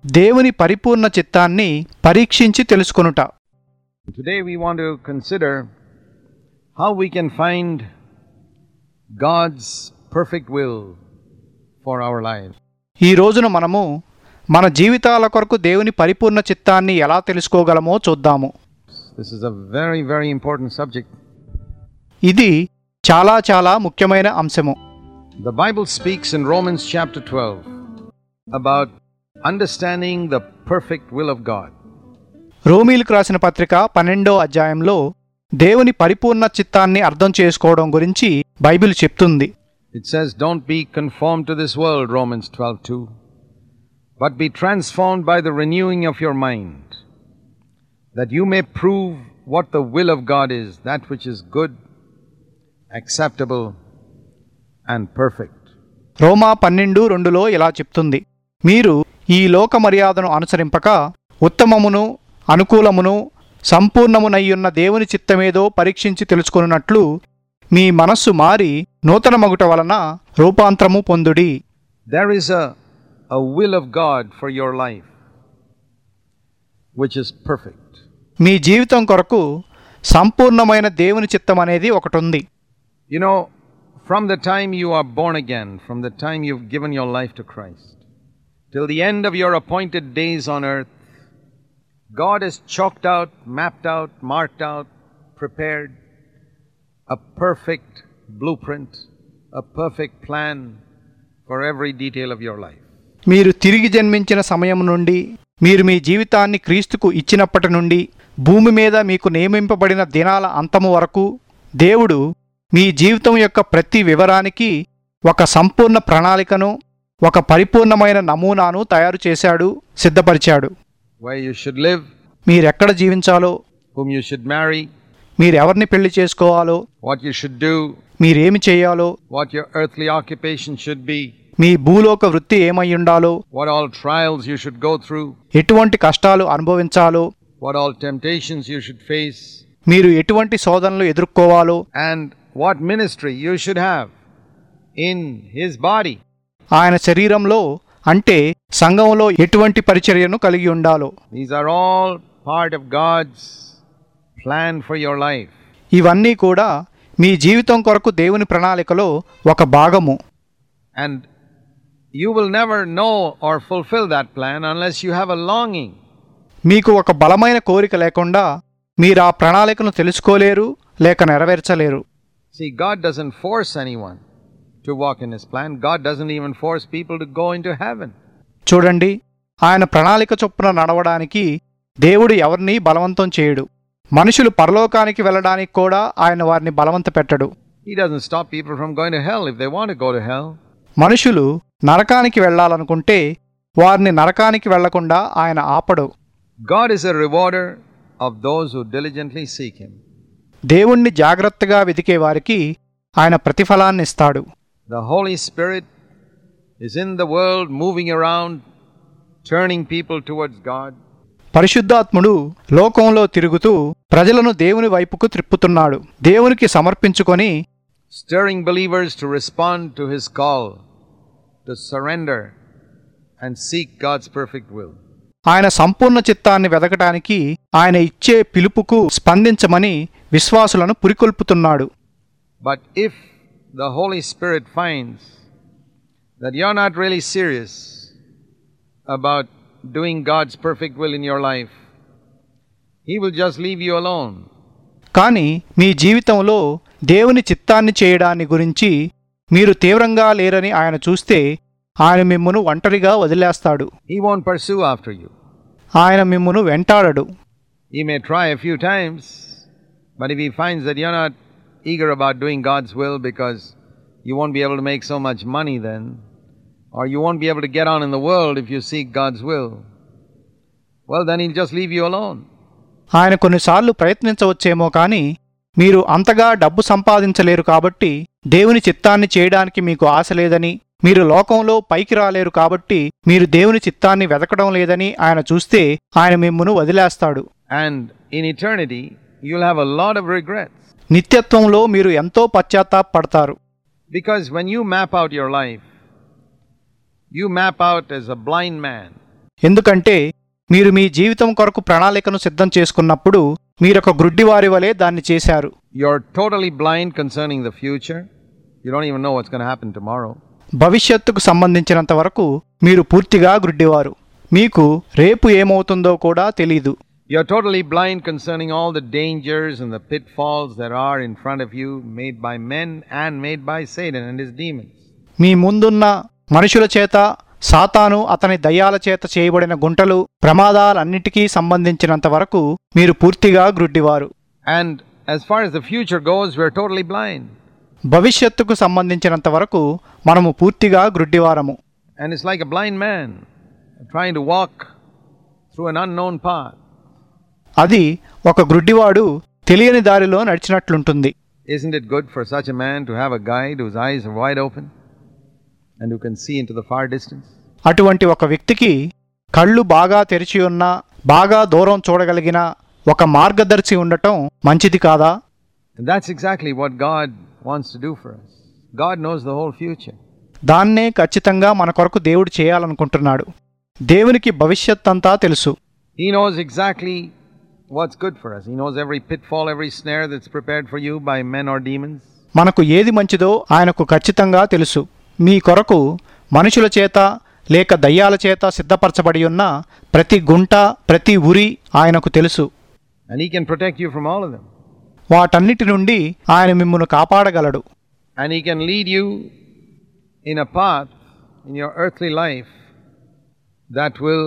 దేవుని పరిపూర్ణ చిత్తాన్ని పరీక్షించి తెలుసుకొనుట Today we want to consider how we can find God's perfect will for our lives. ఈ రోజున మనము మన జీవితాల కొరకు దేవుని పరిపూర్ణ చిత్తాన్ని ఎలా తెలుసుకోగలమో చూద్దాము This is a very, very important subject. ఇది చాలా చాలా ముఖ్యమైన అంశము The Bible speaks in Romans chapter 12 about understanding the perfect will of God. రోమీలకు రాసిన పత్రిక పన్నెండో అధ్యాయంలో దేవుని పరిపూర్ణ చిత్తాన్ని అర్థం చేసుకోవడం గురించి బైబిల్ చెప్తుంది It says, Don't be conformed to this world, Romans 12 2, but be transformed by the renewing of your mind, that you may prove what the will of God is, that which is good, acceptable, and perfect. రోమా పన్నెండు రెండులో ఇలా చెప్తుంది మీరు ఈ లోక మర్యాదను అనుసరింపక ఉత్తమమును అనుకూలమును సంపూర్ణమునయ్యున్న దేవుని చిత్తమేదో పరీక్షించి తెలుసుకొనున్నట్లు మీ మనస్సు మారి నూతన మగుట వలన రూపాంతరము పొందుడి There is a, a will of God for your life, which is perfect. మీ జీవితం కొరకు సంపూర్ణమైన దేవుని చిత్తం అనేది ఒకటి ఉంది You know, from the time you are born again, from the time you've given your life to Christ, till the end of your appointed days on earth, God has chalked out, mapped out, marked out, prepared a perfect blueprint, a perfect plan for every detail of your life. మీరు తిరిగి జన్మించిన సమయం నుండి మీరు మీ జీవితాన్ని క్రీస్తుకు ఇచ్చినప్పటి నుండి భూమి మీద మీకు నియమింపబడిన దినాల అంతము వరకు దేవుడు మీ జీవితం యొక్క ప్రతి వివరానికి ఒక సంపూర్ణ ప్రణాళికను ఒక పరిపూర్ణమైన నమూనాను తయారు చేశాడు సిద్ధపరిచాడు Where you should live, మీరెక్కడ జీవించాలో whom you should marry, మీరెవరిని పెళ్లి చేసుకోవాలో what you should do, మీరేమి చేయాలో what your earthly occupation should be, మీ భూలోక వృత్తి ఏమై ఉండాలో what all trials you should go through, ఎటువంటి కష్టాలు అనుభవించాలో what all temptations you should face, మీరు ఎటువంటి శోధనలు ఎదుర్కోవాలో and what ministry you should have in His body. ఆయన శరీరంలో అంటే సంఘంలో ఎటువంటి పరిచర్యను కలిగి ఉండాలో These are all part of God's plan for your life. ఇవన్నీ కూడా మీ జీవితం కొరకు దేవుని ప్రణాళికలో ఒక భాగము And you will never know or fulfill that plan unless you have a longing. మీకు ఒక బలమైన కోరిక లేకుండా మీరు ఆ ప్రణాళికను తెలుసుకోలేరు లేక నెరవేర్చలేరు See, God doesn't force anyone to walk in His plan. God doesn't even force people to go into heaven. చూడండి ఆయన ప్రణాళిక చొప్పున నడవడానికి దేవుడు ఎవరిని బలవంతం చేయడు మనుషులు పరలోకానికి వెళ్ళడానికి కూడా ఆయన వారిని బలవంత పెట్టడు He doesn't stop people from going to hell if they want to go to hell. మనుషులు నరకానికి వెళ్ళాలనుకుంటే వారిని నరకానికి వెళ్లకుండా ఆయన ఆపడు God is a rewarder of those who diligently seek Him. దేవుణ్ణి జాగ్రత్తగా వెతికే వారికి ఆయన ప్రతిఫలాన్ని ఇస్తాడు The Holy Spirit is in the world moving around, turning people towards God. పరిశుద్ధాత్ముడు లోకంలో తిరుగుతూ ప్రజలను దేవుని వైపుకు త్రిప్పుతున్నాడు దేవునికి సమర్పించుకొని stirring believers to respond to his call to surrender and seek God's perfect will. ఆయన సంపూర్ణ చిత్తాన్ని వెదకటానికి ఆయన ఇచ్చే పిలుపుకు స్పందించమని విశ్వాసులను పురికొల్పుతున్నాడు But if the Holy Spirit finds that you're not really serious about doing God's perfect will in your life, He will just leave you alone. కానీ మీ జీవితంలో దేవుని చిత్తాన్ని చేయడాన్ని గురించి మీరు తీవ్రంగా లేరని ఆయన చూస్తే ఆయన మిమ్మును ఒంటరిగా వదిలేస్తాడు He won't pursue after you. ఆయన మిమ్మును వెంటాడడు He may try a few times, but if He finds that you're not eager about doing God's will because you won't be able to make so much money then, or you won't be able to get on in the world if you seek God's will, well, then He'll just leave you alone. ఆయన కొన్నిసార్లు ప్రయత్నించవచ్చేమో కానీ మీరు అంతగా డబ్బు సంపాదించలేరు కాబట్టి దేవుని చిత్తాన్ని చేయడానికి మీకు ఆశ లేదని మీరు లోకంలో పైకి రాలేరు కాబట్టి మీరు దేవుని చిత్తాన్ని వెతకడం లేదని ఆయన చూస్తే ఆయన మిమ్మును వదిలేస్తాడు And in eternity, you'll have a lot of regrets. నిత్యత్వంలో మీరు ఎంతో పశ్చాత్తాపడతారు Because when you map out your life, you map out as a blind man. ఎందుకంటే మీరు మీ జీవితం కొరకు ప్రణాళికను సిద్ధం చేసుకున్నప్పుడు మీరొక గ్రుడ్డివారి వలె దాన్ని చేశారు You're totally blind concerning the future. You don't even know what's going to happen tomorrow. భవిష్యత్తుకు సంబంధించినంత వరకు మీరు పూర్తిగా గ్రుడ్డివారు మీకు రేపు ఏమవుతుందో కూడా తెలీదు You're totally blind concerning all the dangers and the pitfalls that are in front of you, made by men and made by Satan and his demons. మీ ముందున్న మనుషుల చేత సాతాను అతని దయ్యాల చేత చేయబడిన గుంటలు ప్రమాదాలన్నిటికీ సంబంధించినంత వరకు మీరు పూర్తిగా గ్రుడ్డివారు And as far as the future goes, we're totally blind. భవిష్యత్తుకు సంబంధించినంత వరకు మనము పూర్తిగా గ్రుడ్డివారము And it's like a blind man trying to walk through an unknown path. అది ఒక గ్రుడ్డివాడు తెలియని దారిలో నడిచినట్లుంటుంది Isn't it good for such a man to have a guide whose eyes are wide open and who can see into the far distance? అటువంటి ఒక వ్యక్తికి కళ్ళు బాగా తెరిచి ఉన్న బాగా దూరం చూడగలిగిన ఒక మార్గదర్శి ఉండటం మంచిది కాదా And that's exactly what God wants to do for us. God knows the whole future. దాన్నే ఖచ్చితంగా మన కొరకు దేవుడు చేయాలనుకుంటున్నాడు దేవునికి భవిష్యత్ అంతా తెలుసు He knows exactly what's good for us. He knows every pitfall, every snare that's prepared for you by men or demons. మనకు ఏది మంచిదో ఆయనకు ఖచ్చితంగా తెలుసు మీ కొరకు మనుషుల చేత లేక దయ్యాల చేత సిద్ధపరచబడి ఉన్న ప్రతి గుంట ప్రతి ఉరి ఆయనకు తెలుసు And He can protect you from all of them. వాటన్నిటి నుండి ఆయన మిమ్మును కాపాడగలడు And He can lead you in a path in your earthly life that will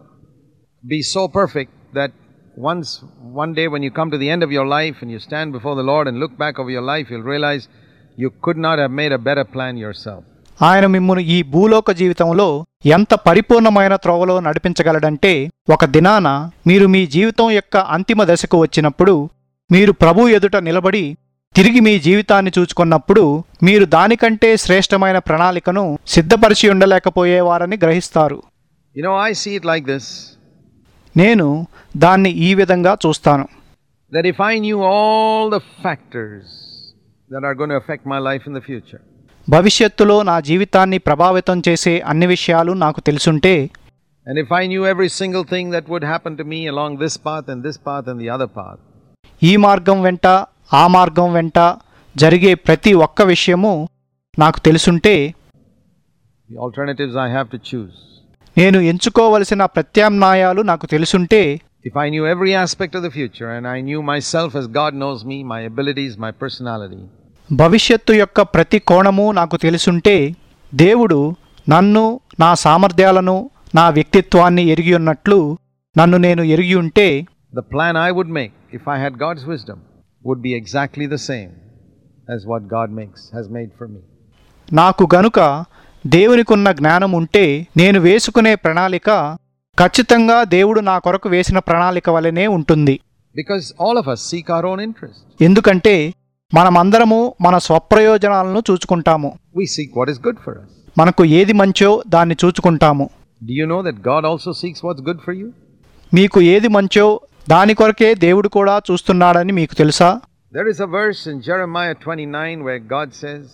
be so perfect that once, one day, when you come to the end of your life and you stand before the Lord and look back over your life, you'll realize you could not have made a better plan yourself. ఆయన మిమ్మును ఈ భూలోక జీవితంలో ఎంత పరిపూర్ణమైన త్రోవలో నడిపించగలడంటే ఒక దినాన మీరు మీ జీవితం యొక్క అంతిమ దశకు వచ్చినప్పుడు మీరు ప్రభు ఎదుట నిలబడి తిరిగి మీ జీవితాన్ని చూచుకున్నప్పుడు మీరు దానికంటే శ్రేష్టమైన ప్రణాళికను సిద్ధపరిచి ఉండలేకపోయేవారని గ్రహిస్తారు You know, I see it like this నేను దాన్ని ఈ విధంగా చూస్తాను that if I knew all the factors that are going to affect my life in the future, భవిష్యత్తులో నా జీవితాన్ని ప్రభావితం చేసే అన్ని విషయాలు నాకు తెలుసుంటే and if I knew every single thing that would happen to me along this path and this path and the other path, ఈ మార్గం వెంట ఆ మార్గం వెంట జరిగే ప్రతి ఒక్క విషయము నాకు తెలుసుంటే the alternatives I have to choose, నేను ఎంచుకోవలసిన ప్రత్యామ్నాయాలు నాకు తెలుసుంటే if I knew every aspect of the future and I knew myself as God knows me, my abilities, my personality, భవిష్యత్తు యొక్క ప్రతి కోణము నాకు తెలుసుంటే దేవుడు నన్ను నా సామర్థ్యాలను నా వ్యక్తిత్వాన్ని ఎరిగి ఉన్నట్లు నన్ను నేను ఎరిగి ఉంటే the plan I would make if I had God's wisdom would be exactly the same as what God makes has made for me. నాకు గనుక దేవునికున్న జ్ఞానం ఉంటే నేను వేసుకునే ప్రణాళిక ఖచ్చితంగా దేవుడు నా కొరకు వేసిన ప్రణాళిక వలనే ఉంటుంది Because all of us seek our own interest. ఎందుకంటే మనమందరము మన స్వప్రయోజనాలను చూచుకుంటాము We seek what is good for us. మనకు ఏది మంచో దాన్ని చూచుకుంటాము Do you know that God also seeks what's good for you? మీకు ఏది మంచో దాని కొరకే దేవుడు కూడా చూస్తున్నాడని మీకు తెలుసా There is a verse in Jeremiah 29 where God says,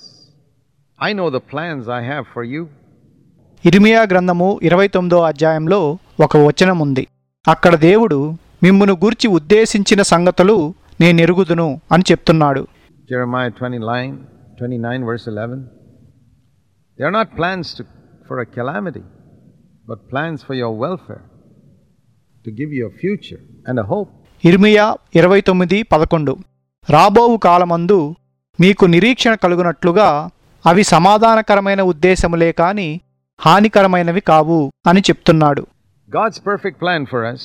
I know the plans I have for you. ఇర్మియా గ్రంథము ఇరవై తొమ్మిదో అధ్యాయంలో ఒక వచనం ఉంది అక్కడ దేవుడు మిమ్మును గూర్చి ఉద్దేశించిన సంగతులు నేనెరుగుదును అని చెప్తున్నాడు Jeremiah 29, 29 verse 11. They are not plans to, for a calamity, but plans for your welfare, to give you a future and a hope. ఇర్మియా ఇరవై తొమ్మిది పదకొండు రాబోవు కాలమందు మీకు నిరీక్షణ కలుగునట్లుగా అవి సమాధానకరమైన ఉద్దేశములే కాని హానికరమైనవి కావు అని చెప్తున్నాడు God's perfect plan for us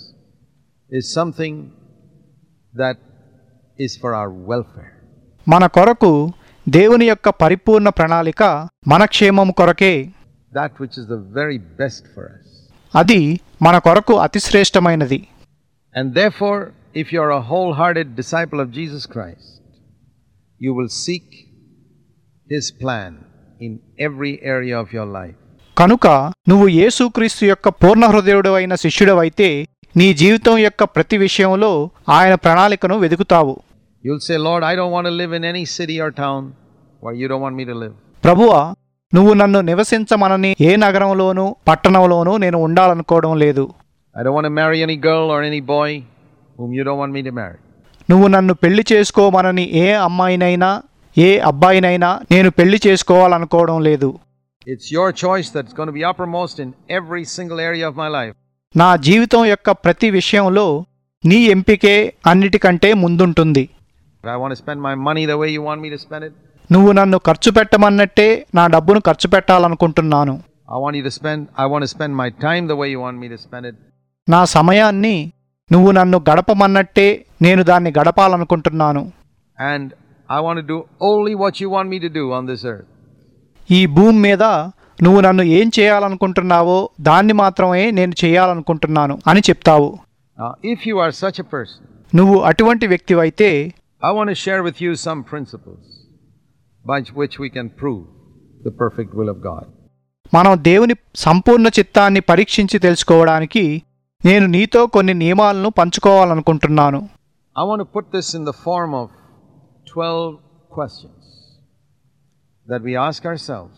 is something that is for our welfare. మన కొరకు దేవుని యొక్క పరిపూర్ణ ప్రణాళిక మన క్షేమము కొరకే That which is the very best for us. అది మన కొరకు అతిశ్రేష్టమైనది And therefore, if you are a wholehearted disciple of Jesus Christ, you will seek His plan in every area of your life. కనుక నువ్వు యేసుక్రీస్తు యొక్క పూర్ణ హృదయుడు అయిన శిష్యుడవైతే నీ జీవితం యొక్క ప్రతి విషయంలో ఆయన ప్రణాళికను వెదుకుతావు You'll say, Lord, I don't want to live in any city or town where you don't want me to live. ప్రభువా నువ్వు నన్ను నివసించమనని ఏ నగరంలోనూ పట్టణంలోనూ నేను ఉండాలనుకోవడం లేదు I don't want to marry any girl or any boy whom you don't want me to marry. నువ్వు నన్ను పెళ్లి చేసుకోమనని ఏ అమ్మాయినైనా ఏ అబ్బాయినైనా నేను పెళ్లి చేసుకోవాలనుకోవడం లేదు It's your choice that's going to be uppermost in every single area of my life. నా జీవితం యొక్క ప్రతి విషయంలో నీ ఎంపికే అన్నిటికంటే ముందుంటుంది If I want to spend my money the way you want me to spend it, నువ్వు నన్ను ఖర్చు పెట్టమన్నట్టే నా డబ్బును ఖర్చు పెట్టాలనుకుంటున్నాను I want you to spend I want to spend my time the way you want me to spend it. నా సమయాన్ని నువ్వు నన్ను గడపమన్నట్టే నేను దాన్ని గడపాలనుకుంటున్నాను And I want to do only what you want me to do on this earth. ఈ భూమి మీద నువ్వు నన్ను ఏం చేయాలనుకుంటున్నావో దాన్ని మాత్రమే నేను చేయాలనుకుంటున్నాను అని చెప్తావు Now, if you are such a person, నువ్వు అటువంటి వ్యక్తివైతే I want to share with you some principles by which we can prove the perfect will of God. మనం దేవుని సంపూర్ణ చిత్తాన్ని పరీక్షించి తెలుసుకోవడానికి నేను నీతో కొన్ని నియమాలను పంచుకోవాలనుకుంటున్నాను I want to put this in the form of 12 questions that we ask ourselves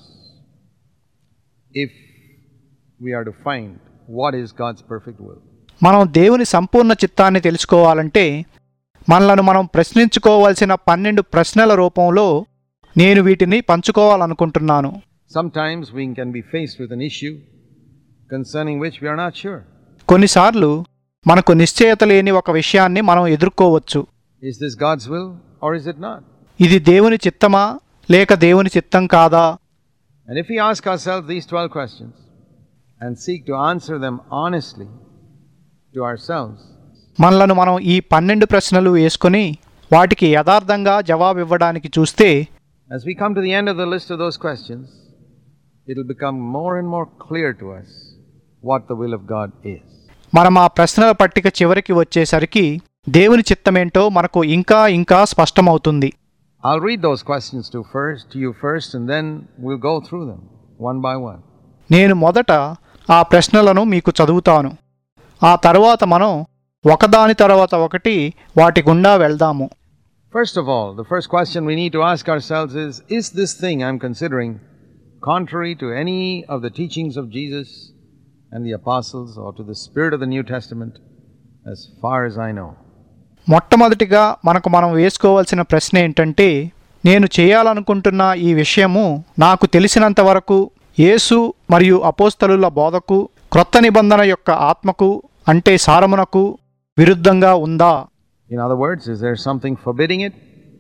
if we are to find what is God's perfect will. మనం దేవుని సంపూర్ణ చిత్తాన్ని తెలుసుకోవాలంటే మనలను మనం ప్రశ్నించుకోవాల్సిన పన్నెండు ప్రశ్నల రూపంలో నేను వీటిని పంచుకోవాలనుకుంటున్నాను Sometimes we can be faced with an issue concerning which we are not sure. కొన్నిసార్లు మనకు నిశ్చయత లేని ఒక విషయాన్ని మనం ఎదుర్కోవచ్చు Is this God's will or is it not? ఇది దేవుని చిత్తమా లేక దేవుని చిత్తం కాదా And if we ask ourselves these 12 questions and seek to answer them honestly to ourselves, మనలను మనం ఈ పన్నెండు ప్రశ్నలు వేసుకొని వాటికి యథార్థంగా జవాబివ్వడానికి చూస్తే as we come to the end of the list of those questions, it'll become more and more clear to us what the will of God is. మనం ఆ ప్రశ్నల పట్టిక చివరికి వచ్చేసరికి దేవుని చిత్తమేంటో మనకు ఇంకా ఇంకా స్పష్టమవుతుంది I'll read those questions to first to you first and then we'll go through them one by one. నేను మొదట ఆ ప్రశ్నలను మీకు చదువుతాను ఆ తరువాత మనం ఒకదాని తర్వాత ఒకటి వాటి గుండా వెళ్దాము First of all, the first question we need to ask ourselves is Is this thing I'm considering contrary to any of the teachings of Jesus and the apostles or to the spirit of the New Testament as far as I know? మొట్టమొదటిగా మనకు మనం వేసుకోవాల్సిన ప్రశ్న ఏంటంటే నేను చేయాలనుకుంటున్న ఈ విషయము నాకు తెలిసినంత వరకు యేసు మరియు అపోస్తలుల బోధకు క్రొత్త నిబంధన యొక్క ఆత్మకు అంటే సారమునకు విరుద్ధంగా ఉందా In other words, is there something forbidding it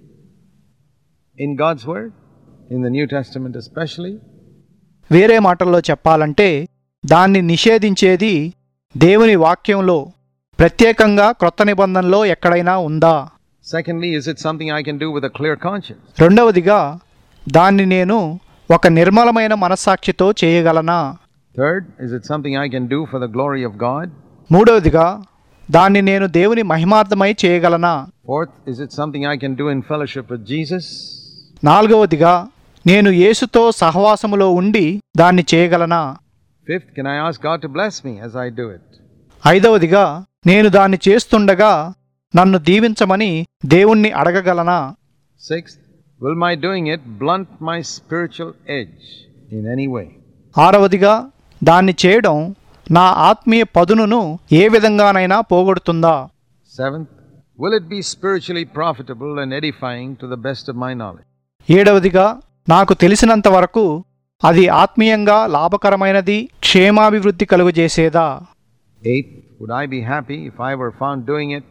in God's Word, in the New Testament especially? వేరే మాటల్లో చెప్పాలంటే దాన్ని నిషేధించేది దేవుని వాక్యంలో ప్రత్యేకంగా క్రొత్త నిబంధనలో ఎక్కడైనా ఉందా Secondly, is it something I can do with a clear conscience? రెండవదిగా దాన్ని నేను ఒక నిర్మలమైన మనస్సాక్షితో చేయగలనా Third, is it something I can do for the glory of God? మూడవదిగా దాన్ని నేను దేవుని మహిమార్థమై చేయగలనా Fourth, is it something I can do in fellowship with Jesus? నాలుగవదిగా నేను యేసుతో సహవాసములో ఉండి దాన్ని చేయగలనా Fifth, can I ask God to bless me as I do it? ఐదవదిగా నేను దాన్ని చేస్తుండగా నన్ను దీవించమని దేవుణ్ణి అడగగలనా Sixth, will my doing it blunt my spiritual edge in any way? ఆరవదిగా దాన్ని చేయడం నా ఆత్మీయ పదునును ఏ విధంగానైనా పోగొడుతుందా Seventh, will it be spiritually profitable and edifying to the best of my knowledge? ఏడవదిగా నాకు తెలిసినంత వరకు అది ఆత్మీయంగా లాభకరమైనది క్షేమాభివృద్ధి కలుగజేసేదా Eighth, would I be happy if I were found doing it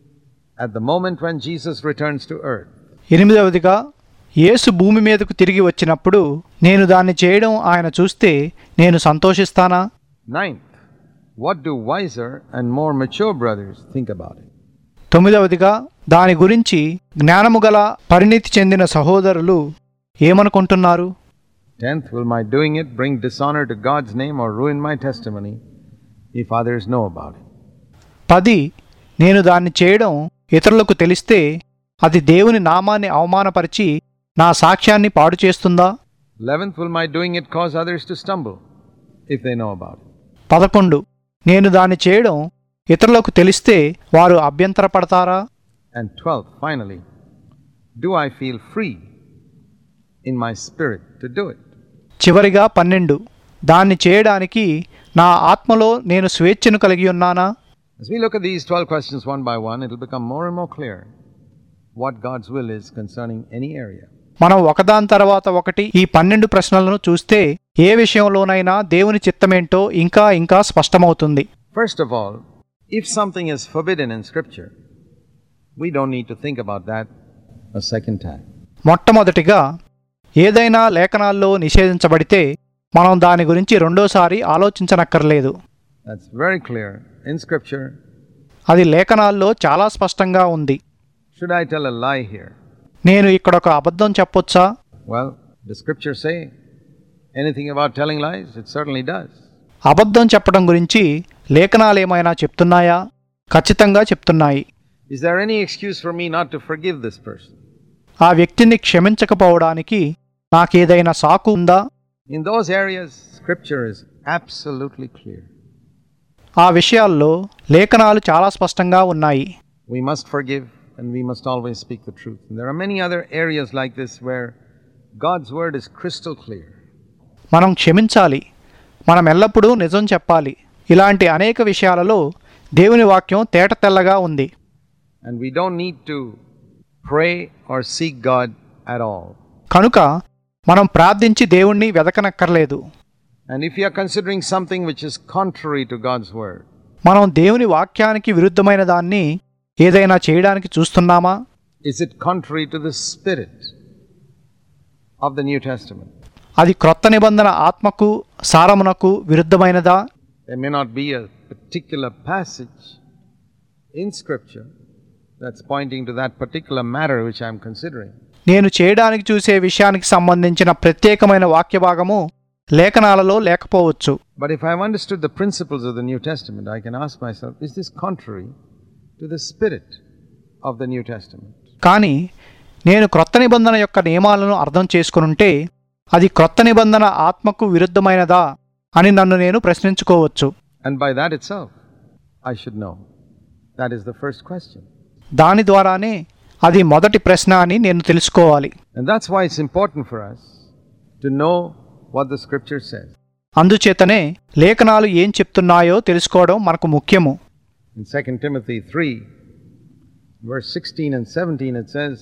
at the moment when Jesus returns to earth? ఎనిమిదవదిగా యేసు భూమి మీదకు తిరిగి వచ్చినప్పుడు నేను దాన్ని చేయడం ఆయన చూస్తే నేను సంతోషిస్తానా Ninth, what do wiser and more mature brothers think about it? తొమ్మిదవదిగా దాని గురించి జ్ఞానము గల పరిణితి చెందిన సహోదరులు ఏమనుకుంటున్నారు Tenth, will my doing it bring dishonor to God's name or ruin my testimony if others know about it? పది నేను దాన్ని చేయడం ఇతరులకు తెలిస్తే అది దేవుని నామాన్ని అవమానపరిచి నా సాక్ష్యాన్ని పాడు చేస్తుందా Eleventh, will my doing it cause others to stumble if they know about it? పదకొండు నేను దాన్ని చేయడం ఇతరులకు తెలిస్తే వారు అభ్యంతరపడతారా And twelfth, finally, do I feel free in my spirit to do it? చివరిగా పన్నెండు దాన్ని చేయడానికి నా ఆత్మలో నేను స్వేచ్ఛను కలిగి ఉన్నానా As we look at these 12 questions one by one, it will become more and more clear what God's will is concerning any area. మనం ఒకదాని తర్వాత ఒకటి ఈ పన్నెండు ప్రశ్నలను చూస్తే ఏ విషయంలోనైనా దేవుని చిత్తమేంటో ఇంకా ఇంకా స్పష్టమవుతుంది First of all, if something is forbidden in Scripture, we don't need to think about that a second time. మొట్టమొదటిగా ఏదైనా లేఖనాల్లో నిషేధించబడితే మనం దాని గురించి రెండోసారి ఆలోచించనక్కర్లేదు That's very clear in Scripture. అది లేఖనాల్లో చాలా స్పష్టంగా ఉంది Should I tell a lie here? నేను ఇక్కడ ఒక అబద్ధం చెప్పొచ్చా Well, does Scripture say anything about telling lies? It certainly does. అబద్ధం చెప్పడం గురించి లేఖనాలు ఏమైనా చెప్తున్నాయా ఖచ్చితంగా చెప్తున్నాయి Is there any excuse for me not to forgive this person? ఆ వ్యక్తిని క్షమించకపోవడానికి నాకేదైనా సాకు ఉందా In those areas, Scripture is absolutely clear. ఆ విషయాల్లో లేఖనాలు చాలా స్పష్టంగా ఉన్నాయి We must forgive and we must always speak the truth. And there are many other areas like this where God's word is crystal clear. మనం క్షమించాలి మనం ఎల్లప్పుడూ నిజం చెప్పాలి ఇలాంటి అనేక విషయాలలో దేవుని వాక్యం తేట తెల్లగా ఉంది And we don't need to pray or seek God at all. కనుక మనం ప్రార్థించి దేవుణ్ణి వెదకనక్కర్లేదు And if you are considering something which is contrary to God's word, మనం దేవుని వాక్యానికి విరుద్ధమైన దాన్ని ఏదైనా చేయడానికి చూస్తున్నామా is it contrary to the spirit of the New Testament? అది క్రొత్త నిబంధన ఆత్మకు సారమునకు విరుద్ధమైనదా There may not be a particular passage in Scripture that's pointing to that particular matter which I'm considering. నేను చేయడానికి చూసే విషయానికి సంబంధించిన ప్రత్యేకమైన వాక్య భాగము లేఖనాలలో లేకపోవచ్చు But if I've understood the principles of the New Testament, I can ask myself, is this contrary to the spirit of the New Testament? కానీ నేను క్రొత్త నిబంధన యొక్క నియమాలను అర్థం చేసుకునుంటే అది క్రొత్త నిబంధన ఆత్మకు విరుద్ధమైనదా అని నన్ను నేను ప్రశ్నించుకోవచ్చు And by that itself, I should know. That is the first question. దాని ద్వారానే అది మొదటి ప్రశ్న అని నేను తెలుసుకోవాలి And that's why it's important for us to know what the Scripture says. అందుచేతనే లేఖనాలు ఏం చెప్తున్నాయో తెలుసుకోవడం మనకు ముఖ్యము In 2 Timothy 3, verse 16 and 17, it says,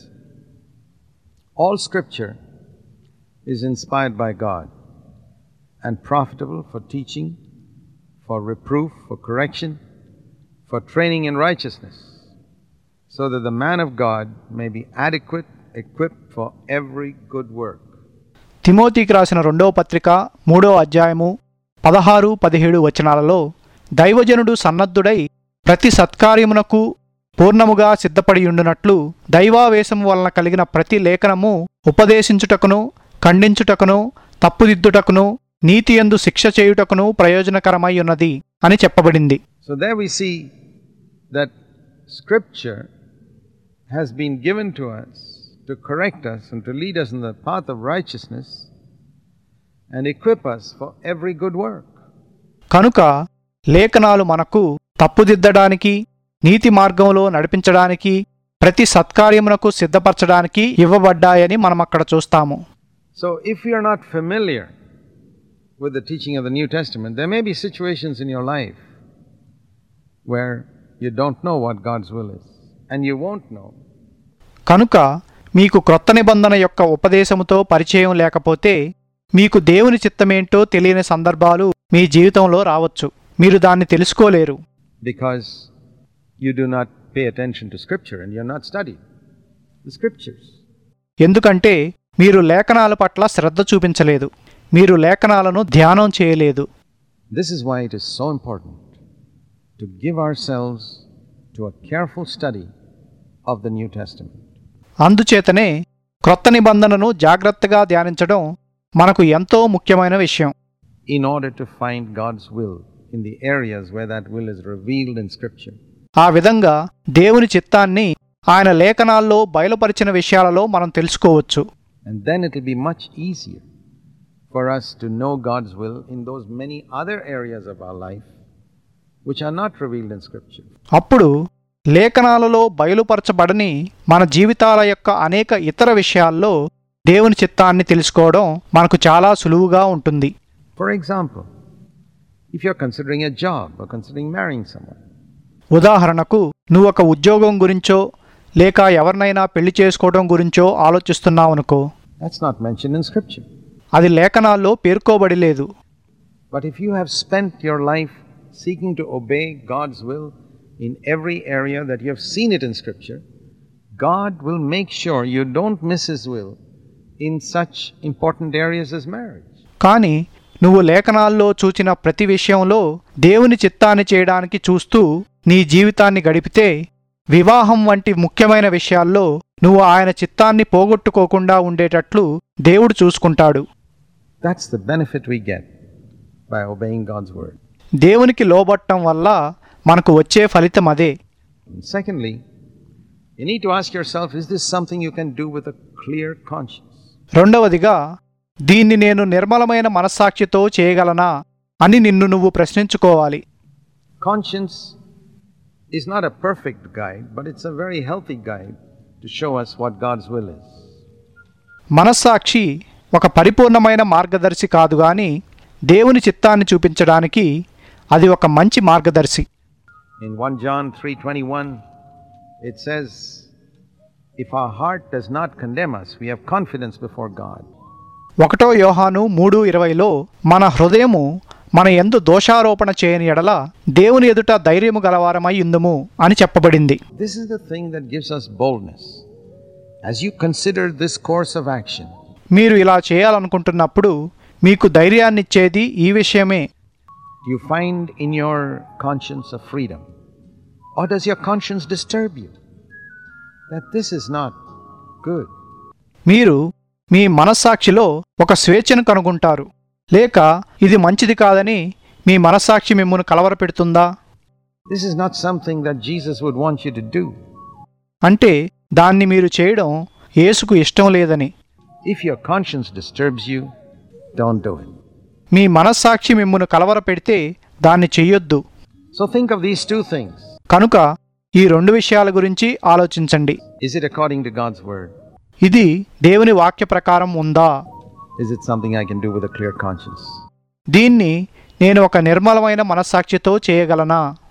All Scripture is inspired by God and profitable for teaching, for reproof, for correction, for training in righteousness, so that the man of God may be adequate, equipped for every good work. తిమోతికి రాసిన రెండవ పత్రిక మూడో అధ్యాయము పదహారు పదిహేడు వచనాలలో దైవజనుడు సన్నద్ధుడై ప్రతి సత్కార్యమునకు పూర్ణముగా సిద్ధపడి ఉండునట్లు దైవావేశము వలన కలిగిన ప్రతి లేఖనము ఉపదేశించుటకును ఖండించుటకును తప్పుదిద్దుటకును నీతియందు శిక్ష చేయుటకును ప్రయోజనకరమై ఉన్నది అని చెప్పబడింది So there we see that Scripture has been given to us to correct us and to lead us in the path of righteousness and equip us for every good work. కనుక లేఖనాలు మనకు తప్పుదిద్దడానికి నీతి మార్గంలో నడిపించడానికి ప్రతి సత్కార్యమునకు సిద్ధపరచడానికి ఇవ్వబడ్డాయని మనం అక్కడ చూస్తాము So if you are not familiar with the teaching of the New Testament, there may be situations in your life where you don't know what God's will is, and you won't know కనుక మీకు క్రొత్త నిబంధన యొక్క ఉపదేశముతో పరిచయం లేకపోతే మీకు దేవుని చిత్తమేంటో తెలియని సందర్భాలు మీ జీవితంలో రావచ్చు మీరు దాన్ని తెలుసుకోలేరు because you do not pay attention to Scripture and you have not studied the Scriptures. ఎందుకంటే మీరు లేఖనాల పట్ల శ్రద్ధ చూపించలేదు మీరు లేఖనాలను ధ్యానం చేయలేదు This is why it is so important to give ourselves to a careful study of the New Testament. అందుచేతనే క్రొత్త నిబంధనను జాగ్రత్తగా ధ్యానించడం మనకు ఎంతో ముఖ్యమైన విషయం in order to find God's will in the areas where that will is revealed in Scripture. ఆ విధంగా దేవుని చిత్తాన్ని ఆయన లేఖనాల్లో బయలుపరిచిన విషయాలలో మనం తెలుసుకోవచ్చు And then it will be much easier for us to know God's will in those many other areas of our life which are not revealed in Scripture. అప్పుడు లేఖనాలలో బయలుపరచబడని మన జీవితాల యొక్క అనేక ఇతర విషయాల్లో దేవుని చిత్తాన్ని తెలుసుకోవడం మనకు చాలా సులువుగా ఉంటుంది For example, if you're considering a job or considering marrying someone, ఉదాహరణకు నువ్వు ఒక ఉద్యోగం గురించో లేక ఎవరినైనా పెళ్లి చేసుకోవడం గురించో ఆలోచిస్తున్నావనుకో that's not mentioned in Scripture. అది లేఖనాల్లో పేర్కోబడి లేదు But if you have spent your life seeking to obey God's will in every area that you have seen it in Scripture, God will make sure you don't miss His will in such important areas as marriage. కానీ నువ్వు లేఖనాల్లో చూచిన ప్రతి విషయంలో దేవుని చిత్తాన్ని చేయడానికి చూస్తూ నీ జీవితాన్ని గడిపితే వివాహం వంటి ముఖ్యమైన విషయాల్లో నువ్వు ఆయన చిత్తాన్ని పోగొట్టుకోకుండా ఉండేటట్లు దేవుడు చూసుకుంటాడు That's the benefit we get by obeying God's word. దేవునికి లోబట్టం వల్ల మనకు వచ్చే ఫలితం అదే And secondly, you need to ask yourself is this something you can do with a clear conscience? రెండవదిగా దీన్ని నేను నిర్మలమైన మనస్సాక్షితో చేయగలనా అని నిన్ను నువ్వు ప్రశ్నించుకోవాలి Conscience is not a perfect guide, but it's a very healthy guide to show us what God's will is. మనస్సాక్షి ఒక పరిపూర్ణమైన మార్గదర్శి కాదు గాని దేవుని చిత్తాన్ని చూపించడానికి అది ఒక మంచి మార్గదర్శి In 1 John 3:21 it says if our heart does not condemn us we have confidence before God. ఒకటో యోహాను మూడు ఇరవైలో మన హృదయము మన ఎందు దోషారోపణ చేయని ఎడల దేవుని ఎదుట ధైర్యము గలవారమై ఉందుము అని చెప్పబడింది This is the thing that gives us boldness. As you consider this course of action, మీరు ఇలా చేయాలనుకుంటున్నప్పుడు మీకు ధైర్యాన్నిచ్చేది ఈ విషయమే you find in your conscience a freedom? Or does your conscience disturb you? That this is not good. మీరు మీ మనస్సాక్షిలో ఒక స్వేచ్ఛను కనుగొంటారు లేక ఇది మంచిది కాదని మీ మనస్సాక్షి మిమ్మల్ని కలవరపెడుతుందా This is not something that Jesus would want you to do. అంటే దాన్ని మీరు చేయడం యేసుకు ఇష్టం లేదని If your conscience disturbs you, don't do it. మీ మనస్సాక్షి మిమ్మును కలవరపెడితే దాన్ని చెయ్యొద్దు So think of these two things. కనుక ఈ రెండు విషయాల గురించి ఆలోచించండి Is it according to God's word? ఇది దేవుని వాక్య ప్రకారం ఉందా Is it something I can do with a clear conscience? దీన్ని నేను ఒక నిర్మలమైన మనస్సాక్షితో చేయగలనా